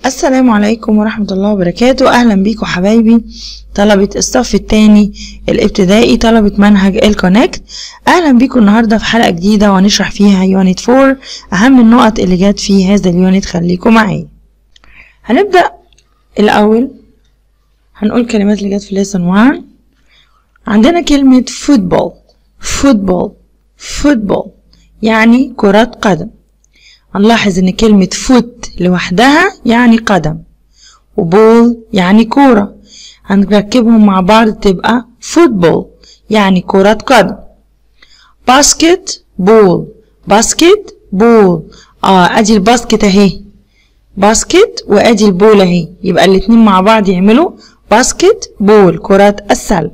السلام عليكم ورحمة الله وبركاته أهلا بيكم حبايبي طلبة الصف الثاني الابتدائي طلبة منهج الكونكت أهلا بيكم النهاردة في حلقة جديدة وهنشرح فيها يونت 4 أهم النقط اللي جت في هذا اليونت خليكم معايا هنبدأ الأول هنقول كلمات اللي جت في ليسون 1 عندنا كلمة فوتبول فوتبول فوتبول يعني كرة قدم هنلاحظ ان كلمة فوت لوحدها يعني قدم وبول يعني كورة هنركبهم مع بعض تبقى فوتبول يعني كرة قدم باسكت بول باسكت بول اه ادي الباسكت اهي باسكت وادي البول اهي يبقى الاتنين مع بعض يعملوا باسكت بول كرة السلة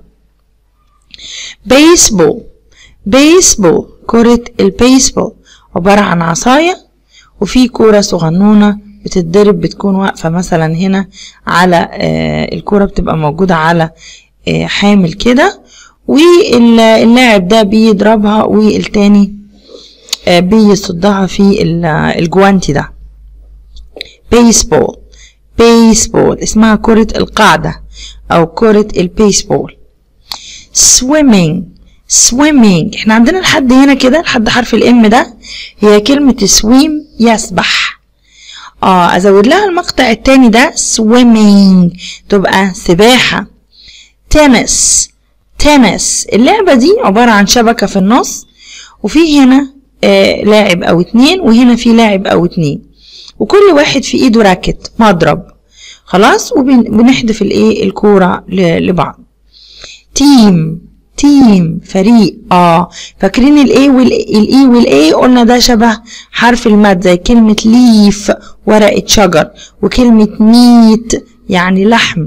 بيسبول بيسبول كرة البيسبول عبارة عن عصاية وفي كورة صغنونة بتتضرب بتكون واقفة مثلا هنا على آه الكورة بتبقى موجودة على آه حامل كده واللاعب ده بيضربها والتاني آه بيصدها في الجوانتي ده بيسبول بيسبول اسمها كرة القاعدة أو كرة البيسبول swimming swimming احنا عندنا لحد هنا كده لحد حرف الام ده هي كلمة swim يسبح اه ازود لها المقطع التاني ده swimming تبقى سباحة تنس تنس اللعبة دي عبارة عن شبكة في النص وفي هنا آه لاعب او اتنين وهنا في لاعب او اتنين وكل واحد في ايده راكت مضرب خلاص وبنحدف الايه الكورة لبعض تيم تيم فريق اه فاكرين الاي والاي والاي قلنا ده شبه حرف المد زي كلمة ليف ورقة شجر وكلمة ميت يعني لحم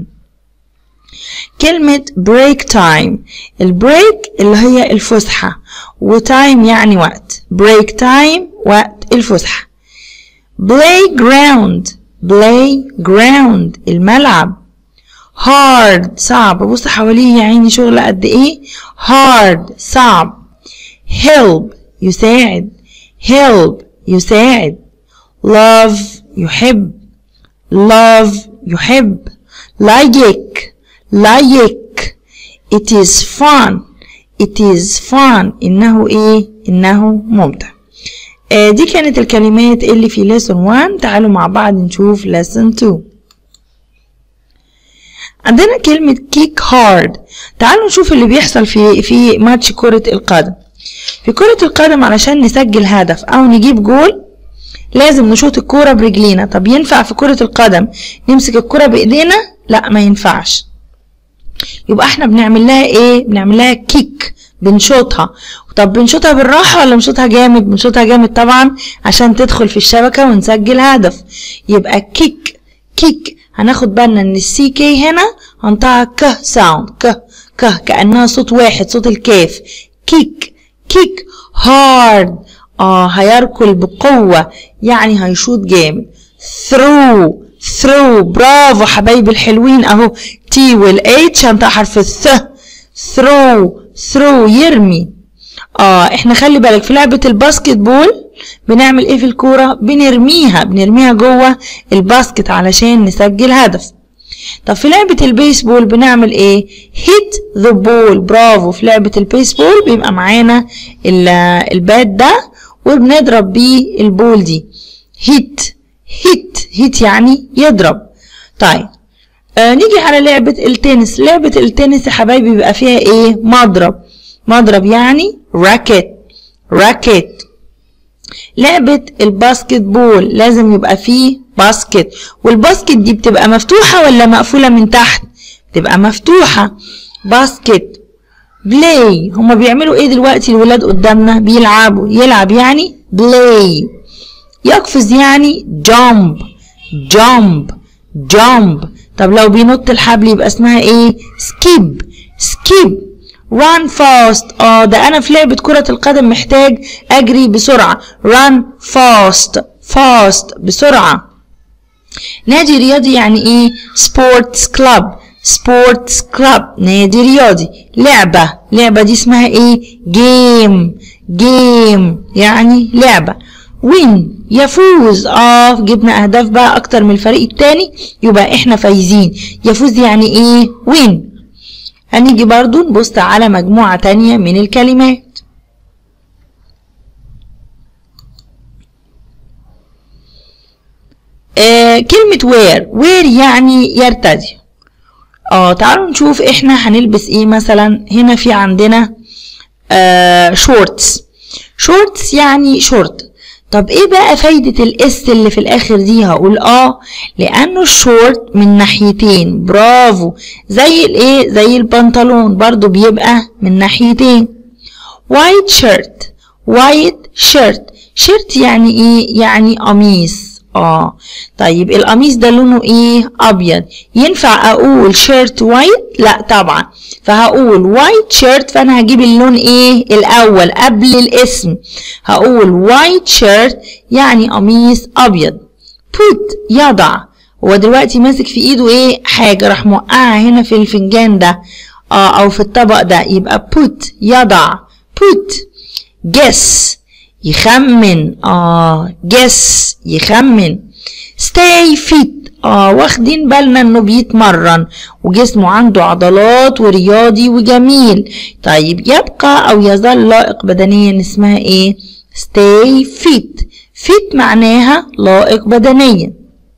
كلمة بريك تايم البريك اللي هي الفسحة وتايم يعني وقت بريك تايم وقت الفسحة بلاي جراوند بلاي جراوند الملعب hard صعب بص حواليه يا عيني شغل قد ايه hard صعب help يساعد help يساعد love يحب love يحب like like it is fun it is fun انه ايه انه ممتع آه دي كانت الكلمات اللي في lesson 1 تعالوا مع بعض نشوف lesson 2 عندنا كلمة كيك هارد تعالوا نشوف اللي بيحصل في في ماتش كرة القدم في كرة القدم علشان نسجل هدف أو نجيب جول لازم نشوط الكورة برجلينا طب ينفع في كرة القدم نمسك الكورة بإيدينا لا ما ينفعش يبقى احنا بنعمل لها ايه بنعمل لها كيك بنشوطها طب بنشوطها بالراحة ولا بنشوطها جامد بنشوطها جامد طبعا عشان تدخل في الشبكة ونسجل هدف يبقى كيك كيك هناخد بالنا ان السي كي هنا هنطقها ك ساوند ك ك كأنها صوت واحد صوت الكاف كيك كيك هارد اه هيركل بقوة يعني هيشوط جامد ثرو ثرو برافو حبايبي الحلوين اهو تي والاتش هنطق حرف الث ثرو ثرو يرمي اه احنا خلي بالك في لعبة الباسكت بول بنعمل ايه في الكورة بنرميها بنرميها جوه الباسكت علشان نسجل هدف طب في لعبة البيسبول بنعمل ايه hit the ball برافو في لعبة البيسبول بيبقى معانا البات ده وبنضرب بيه البول دي hit hit hit يعني يضرب طيب آه نيجي على لعبة التنس لعبة التنس يا حبايبي بيبقى فيها ايه مضرب مضرب يعني راكت راكت لعبة الباسكت بول لازم يبقى فيه باسكت والباسكت دي بتبقى مفتوحة ولا مقفولة من تحت بتبقى مفتوحة باسكت بلاي هما بيعملوا ايه دلوقتي الولاد قدامنا بيلعبوا يلعب يعني بلاي يقفز يعني جامب جامب جامب طب لو بينط الحبل يبقى اسمها ايه سكيب سكيب run fast اه ده انا في لعبة كرة القدم محتاج اجري بسرعة run fast fast بسرعة نادي رياضي يعني ايه sports club sports club نادي رياضي لعبة لعبة دي اسمها ايه game game يعني لعبة win يفوز اه جبنا اهداف بقى اكتر من الفريق التاني يبقى احنا فايزين يفوز يعني ايه win هنيجي برضو نبص على مجموعة تانية من الكلمات آه كلمة وير وير يعني يرتدي اه تعالوا نشوف احنا هنلبس ايه مثلا هنا في عندنا آه شورتس شورتس يعني شورت طب ايه بقى فايدة الاس اللي في الاخر دي هقول اه لانه الشورت من ناحيتين برافو زي الايه زي البنطلون برضو بيبقى من ناحيتين وايت شيرت وايت شيرت شيرت يعني ايه يعني قميص اه طيب القميص ده لونه ايه ابيض ينفع اقول شيرت وايت لا طبعا فهقول وايت شيرت فانا هجيب اللون ايه الاول قبل الاسم هقول وايت شيرت يعني قميص ابيض put يضع هو دلوقتي ماسك في ايده ايه حاجه راح موقعها هنا في الفنجان ده اه او في الطبق ده يبقى put يضع put guess يخمن اه guess يخمن stay fit اه واخدين بالنا انه بيتمرن وجسمه عنده عضلات ورياضي وجميل طيب يبقى او يظل لائق بدنيا اسمها ايه stay fit fit معناها لائق بدنيا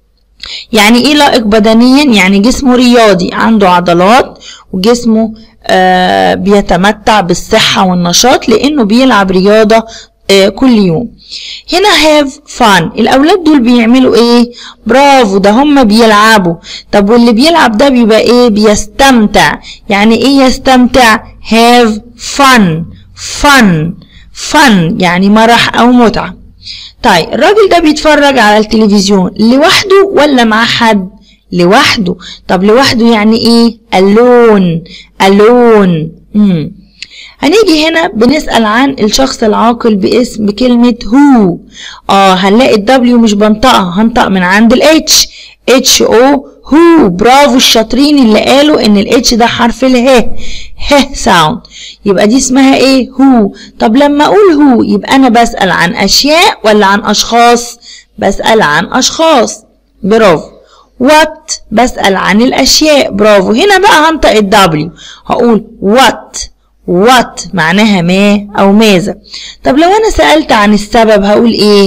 يعني ايه لائق بدنيا يعني جسمه رياضي عنده عضلات وجسمه آه بيتمتع بالصحة والنشاط لانه بيلعب رياضة آه كل يوم هنا have fun الأولاد دول بيعملوا إيه؟ برافو ده هما بيلعبوا طب واللي بيلعب ده بيبقى إيه؟ بيستمتع يعني إيه يستمتع؟ have fun fun fun يعني مرح أو متعة طيب الراجل ده بيتفرج على التلفزيون لوحده ولا مع حد؟ لوحده طب لوحده يعني إيه؟ alone alone مم. هنيجي هنا بنسأل عن الشخص العاقل باسم بكلمة هو اه هنلاقي الدبليو مش بنطقها هنطق من عند الاتش اتش او هو برافو الشاطرين اللي قالوا ان الاتش ده حرف اله ه ساوند يبقى دي اسمها ايه هو طب لما اقول هو يبقى انا بسأل عن اشياء ولا عن اشخاص بسأل عن اشخاص برافو وات بسأل عن الاشياء برافو هنا بقى هنطق الدبليو هقول وات what معناها ما أو ماذا طب لو أنا سألت عن السبب هقول إيه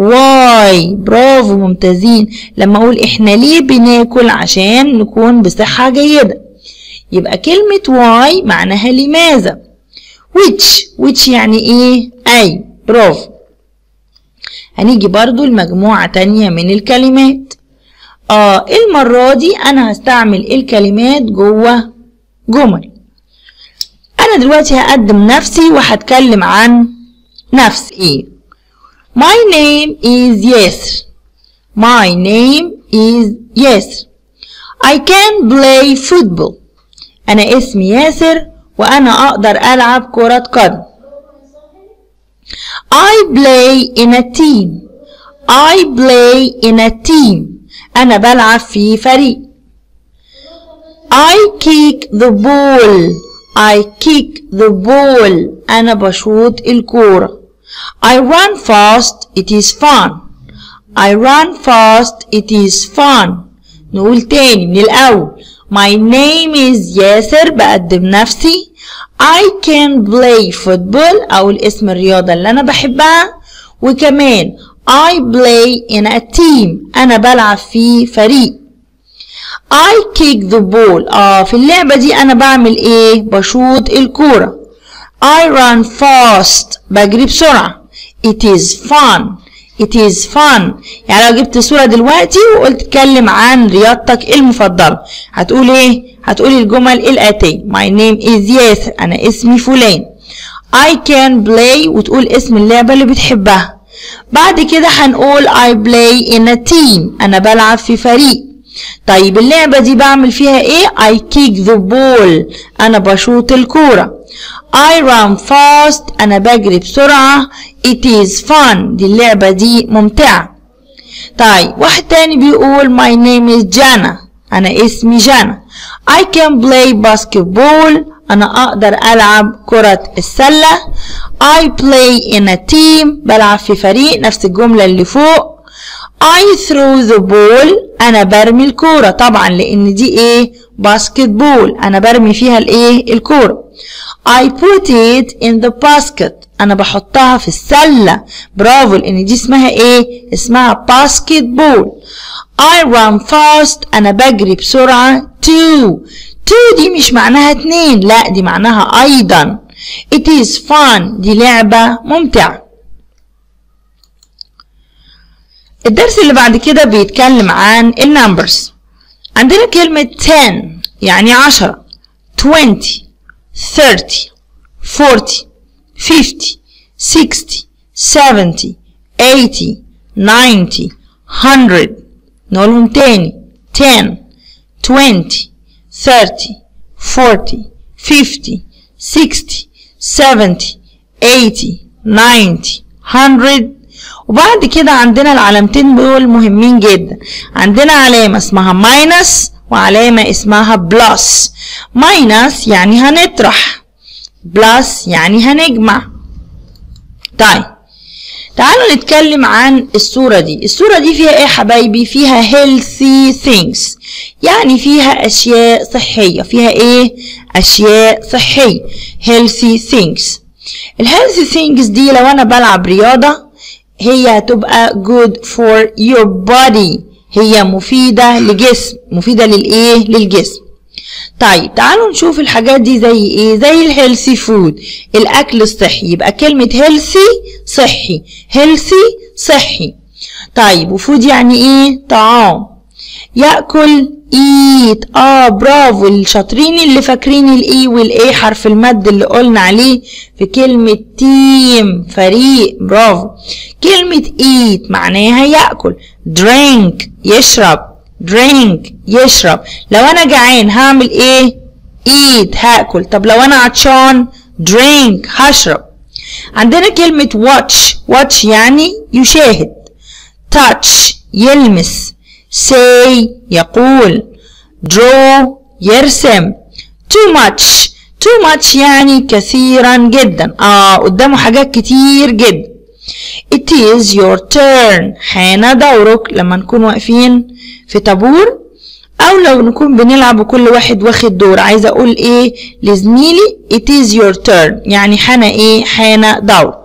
why برافو ممتازين لما أقول إحنا ليه بناكل عشان نكون بصحة جيدة يبقى كلمة why معناها لماذا which which يعني إيه أي برافو هنيجي برضو لمجموعة تانية من الكلمات آه المرة دي أنا هستعمل الكلمات جوه جمل أنا دلوقتي هقدم نفسي وهتكلم عن نفسي My name is Yasser My name is Yasser I can play football أنا اسمي ياسر وأنا أقدر ألعب كرة قدم I play in a team I play in a team أنا بلعب في فريق I kick the ball I kick the ball أنا بشوط الكورة I run fast it is fun I run fast it is fun نقول تاني من الأول My name is ياسر بقدم نفسي I can play football أو الاسم الرياضة اللي أنا بحبها وكمان I play in a team أنا بلعب في فريق I kick the ball اه في اللعبة دي أنا بعمل إيه؟ بشوط الكورة I run fast بجري بسرعة It is fun It is fun يعني لو جبت صورة دلوقتي وقلت اتكلم عن رياضتك المفضلة هتقول ايه؟ هتقولي الجمل الآتية My name is ياسر أنا اسمي فلان I can play وتقول اسم اللعبة اللي بتحبها بعد كده هنقول I play in a team أنا بلعب في فريق طيب اللعبة دي بعمل فيها ايه I kick the ball انا بشوط الكورة I run fast انا بجري بسرعة it is fun دي اللعبة دي ممتعة طيب واحد تاني بيقول my name is جانا انا اسمي جانا I can play basketball أنا أقدر ألعب كرة السلة I play in a team بلعب في فريق نفس الجملة اللي فوق I throw the ball أنا برمي الكورة طبعا لأن دي إيه باسكت بول أنا برمي فيها الإيه الكورة I put it in the basket أنا بحطها في السلة برافو لأن دي اسمها إيه اسمها باسكت بول I run fast أنا بجري بسرعة two two دي مش معناها اتنين لا دي معناها أيضا it is fun دي لعبة ممتعة الدرس اللي بعد كده بيتكلم عن النمبرز عندنا كلمة 10 يعني عشرة 20 30 40 50 60 70 80 90 100 نقولهم تاني 10 20 30 40 50 60 70 80 90 100 وبعد كده عندنا العلامتين دول مهمين جدا عندنا علامة اسمها ماينس وعلامة اسمها بلس ماينس يعني هنطرح بلس يعني هنجمع طيب تعالوا نتكلم عن الصورة دي الصورة دي فيها ايه حبايبي فيها healthy things يعني فيها اشياء صحية فيها ايه اشياء صحية healthy things الهيلثي things دي لو انا بلعب رياضة هي هتبقى good for your body هي مفيدة لجسم مفيدة للايه للجسم طيب تعالوا نشوف الحاجات دي زي ايه زي الهيلثي فود الاكل الصحي يبقى كلمة هيلثي صحي هيلثي صحي طيب وفود يعني ايه طعام ياكل ايت اه برافو الشاطرين اللي فاكرين الاي والاي حرف المد اللي قلنا عليه في كلمة تيم فريق برافو كلمة ايت معناها ياكل drink يشرب drink يشرب لو انا جعان هعمل ايه eat هاكل طب لو انا عطشان drink هشرب عندنا كلمة watch watch يعني يشاهد touch يلمس say يقول draw يرسم too much too much يعني كثيرا جدا اه قدامه حاجات كتير جدا it is your turn حان دورك لما نكون واقفين في طابور او لو نكون بنلعب وكل واحد واخد دور عايزه اقول ايه لزميلي it is your turn يعني حان ايه حان دورك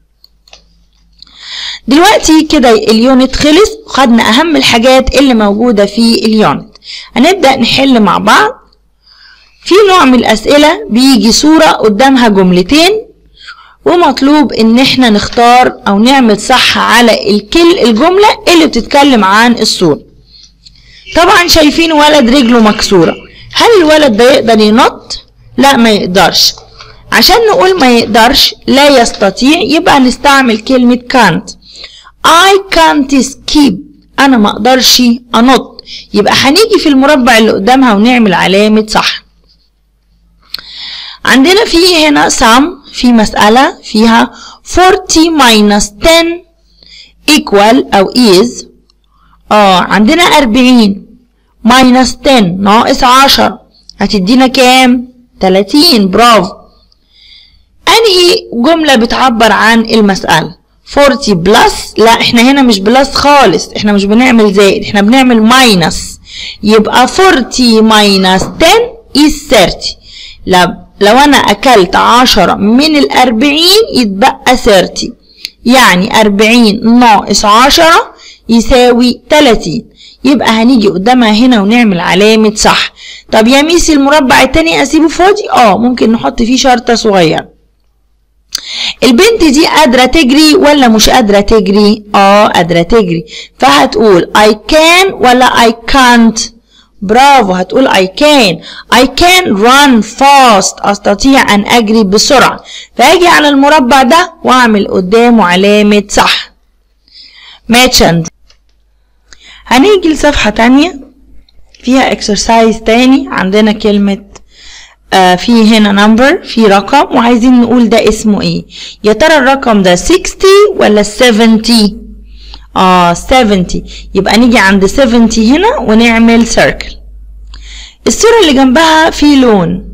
دلوقتي كده اليونت خلص خدنا اهم الحاجات اللي موجودة في اليونت هنبدأ نحل مع بعض في نوع من الاسئلة بيجي صورة قدامها جملتين ومطلوب ان احنا نختار او نعمل صح على الكل الجملة اللي بتتكلم عن الصورة طبعا شايفين ولد رجله مكسورة هل الولد ده يقدر ينط لا ما يقدرش عشان نقول ما يقدرش لا يستطيع يبقى نستعمل كلمة can't I can't skip أنا ما أقدرش أنط يبقى هنيجي في المربع اللي قدامها ونعمل علامة صح عندنا في هنا sum في مسألة فيها 40 minus 10 equal أو is اه عندنا 40 minus 10 ناقص 10 هتدينا كام؟ 30 برافو انهي جملة بتعبر عن المسألة 40 بلس لا احنا هنا مش بلس خالص احنا مش بنعمل زائد احنا بنعمل ماينس يبقى 40 ماينس 10 is 30 لو لو انا اكلت 10 من ال 40 يتبقى 30 يعني 40 ناقص 10 يساوي 30 يبقى هنيجي قدامها هنا ونعمل علامة صح طب يا ميسي المربع التاني اسيبه فاضي اه ممكن نحط فيه شرطة صغيرة البنت دي قادرة تجري ولا مش قادرة تجري اه قادرة تجري فهتقول I can ولا I can't برافو هتقول I can I can run fast أستطيع أن أجري بسرعة فأجي على المربع ده وأعمل قدامه علامة صح mentioned هنيجي لصفحة تانية فيها exercise تاني عندنا كلمة آه في هنا number في رقم وعايزين نقول ده اسمه ايه يا ترى الرقم ده 60 ولا 70 اه 70 يبقى نيجي عند 70 هنا ونعمل circle الصورة اللي جنبها في لون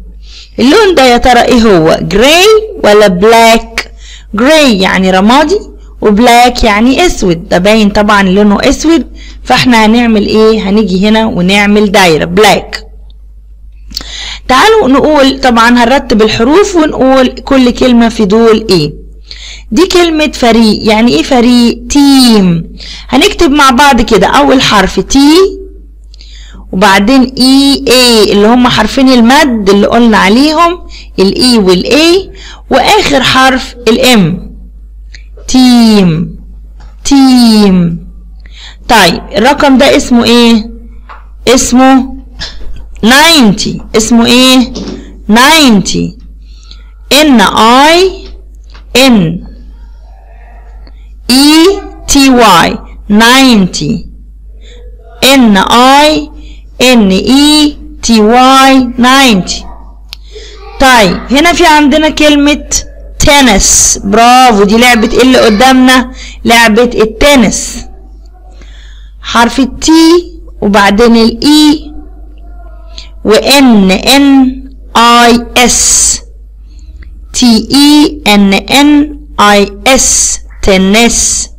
اللون ده يا ترى ايه هو جراي ولا بلاك جراي يعني رمادي وبلاك يعني اسود ده باين طبعا لونه اسود فاحنا هنعمل ايه هنيجي هنا ونعمل دايره بلاك تعالوا نقول طبعا هنرتب الحروف ونقول كل كلمه في دول ايه دي كلمة فريق يعني ايه فريق تيم هنكتب مع بعض كده اول حرف تي وبعدين اي اي اللي هم حرفين المد اللي قلنا عليهم الاي والاي واخر حرف الام تيم تيم طيب الرقم ده اسمه ايه اسمه 90 اسمه ايه 90 ان اي ان اي تي واي 90 ان اي ان اي تي واي 90 طيب هنا في عندنا كلمة تنس برافو دي لعبة ايه اللي قدامنا لعبة التنس حرف التي وبعدين الاي وان ان اي اس تي اي ان ان اي اس تنس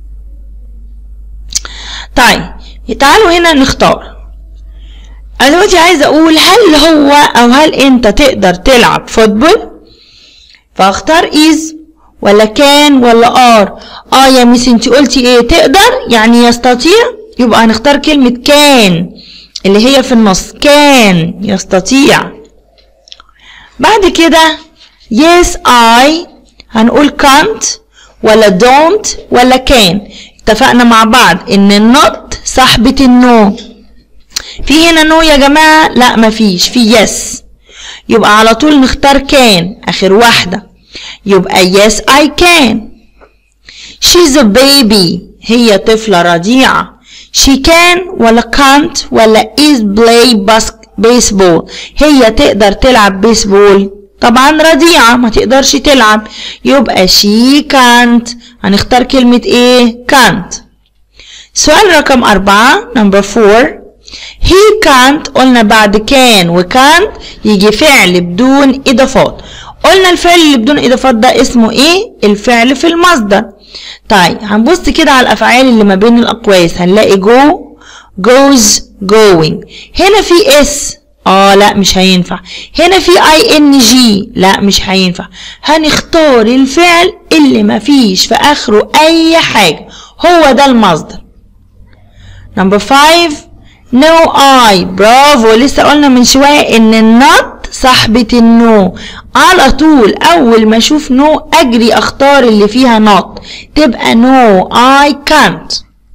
طيب تعالوا هنا نختار انا دلوقتي عايزه اقول هل هو او هل انت تقدر تلعب فوتبول فاختار از ولا كان ولا ار اه يا ميس انت قلتي ايه تقدر يعني يستطيع يبقى هنختار كلمة كان اللي هي في النص كان يستطيع بعد كده yes I هنقول can't ولا don't ولا كان اتفقنا مع بعض ان النوت صاحبة النو في هنا نو يا جماعة لا مفيش في يس يبقى على طول نختار كان اخر واحدة يبقى yes I can she's a baby هي طفلة رضيعة she can ولا can't ولا is play baseball هي تقدر تلعب بيسبول طبعا رضيعة ما تقدرش تلعب يبقى she can't هنختار كلمة ايه can't سؤال رقم أربعة number four he can't قلنا بعد كان وكانت يجي فعل بدون إضافات قلنا الفعل اللي بدون إضافات ده اسمه ايه الفعل في المصدر طيب هنبص كده على الأفعال اللي ما بين الأقواس هنلاقي go goes going هنا في اس اه لا مش هينفع هنا في اي ان جي لا مش هينفع هنختار الفعل اللي ما فيش في اخره اي حاجة هو ده المصدر نمبر 5 نو اي برافو لسه قلنا من شوية ان النوت صاحبة النو على طول اول ما اشوف نو اجري اختار اللي فيها نوت تبقى نو اي كانت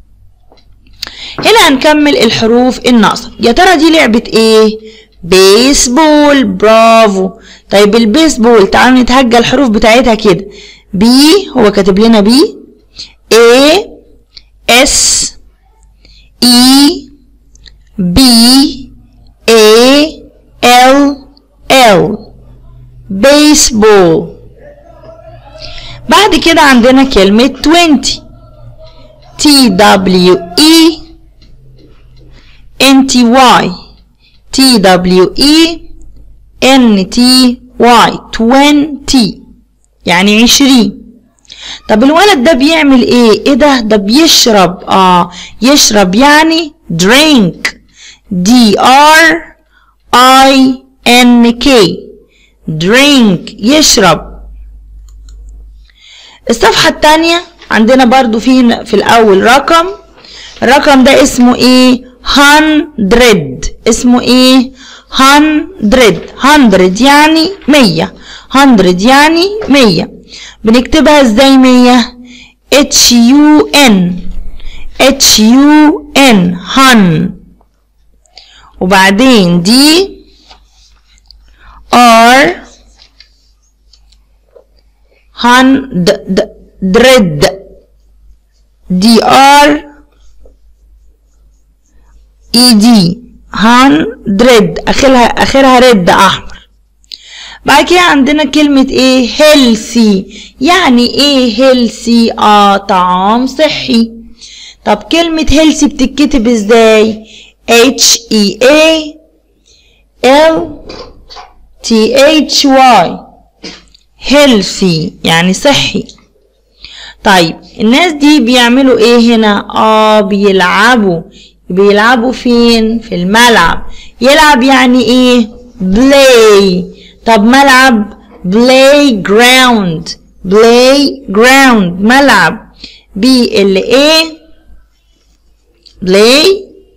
هنا هنكمل الحروف الناقصة يا ترى دي لعبة ايه بيسبول برافو طيب البيسبول تعالوا نتهجى الحروف بتاعتها كده بي هو كاتب لنا بي A S E B A L L بيسبول بعد كده عندنا كلمة 20 T W E N T Y T W E N T Y 20 يعني عشرين طب الولد ده بيعمل ايه ايه ده ده بيشرب اه يشرب يعني drink D R I N K drink يشرب الصفحة التانية عندنا برضو في في الأول رقم الرقم ده اسمه ايه hundred اسمه ايه hundred hundred يعني مية hundred يعني مية بنكتبها ازاي مية h u n h u n hun وبعدين دي r hundred دي r اي دي hundred اخرها اخرها رد احمر بعد كده عندنا كلمة ايه healthy يعني ايه healthy اه طعام صحي طب كلمة healthy بتتكتب ازاي H E A L T H Y healthy يعني صحي طيب الناس دي بيعملوا ايه هنا اه بيلعبوا بيلعبوا فين في الملعب يلعب يعني ايه play طب ملعب play ground play ground ملعب B L A play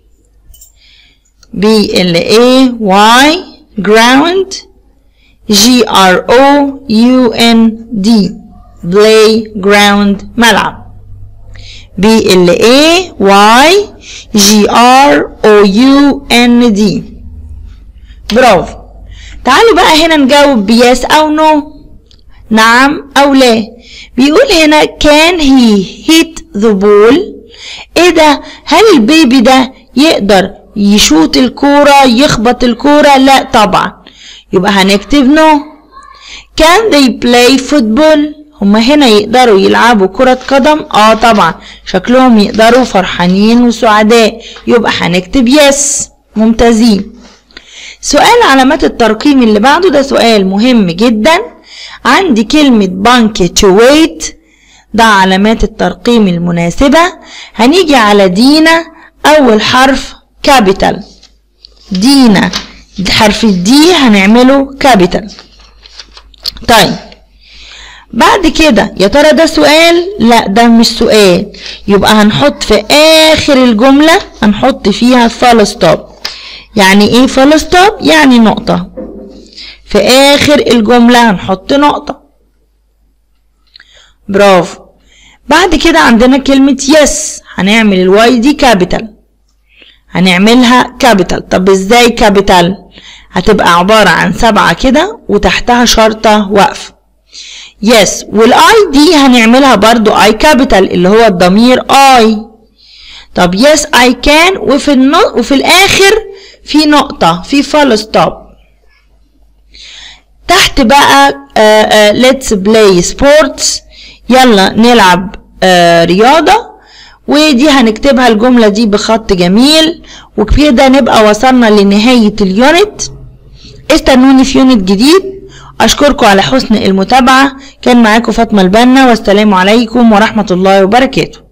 B L A Y ground G R O U N D play ground ملعب B L A Y G R O U N D برافو تعالوا بقى هنا نجاوب بيس أو نو نعم أو لا بيقول هنا can he hit the ball ايه ده هل البيبي ده يقدر يشوط الكورة يخبط الكورة لا طبعا يبقى هنكتب نو can they play football هما هنا يقدروا يلعبوا كرة قدم اه طبعا شكلهم يقدروا فرحانين وسعداء يبقى هنكتب يس ممتازين سؤال علامات الترقيم اللي بعده ده سؤال مهم جدا عندي كلمة punctuate ده علامات الترقيم المناسبة هنيجي على دينا أول حرف كابيتال دينا حرف الدي هنعمله كابيتال طيب بعد كده يا ترى ده سؤال لا ده مش سؤال يبقى هنحط في اخر الجملة هنحط فيها فول ستوب يعني ايه فول ستوب يعني نقطة في اخر الجملة هنحط نقطة برافو بعد كده عندنا كلمة يس هنعمل الواي دي كابيتال هنعملها كابيتال طب ازاي كابيتال هتبقى عبارة عن سبعة كده وتحتها شرطة وقف يس والاي دي هنعملها برضو اي كابيتال اللي هو الضمير اي طب يس اي كان وفي النو وفي الاخر في نقطة في فول ستوب تحت بقى ليتس بلاي سبورتس يلا نلعب uh, رياضة ودي هنكتبها الجملة دي بخط جميل وكده نبقى وصلنا لنهاية اليونت استنوني في يونت جديد أشكركم على حسن المتابعة كان معاكم فاطمة البنا والسلام عليكم ورحمة الله وبركاته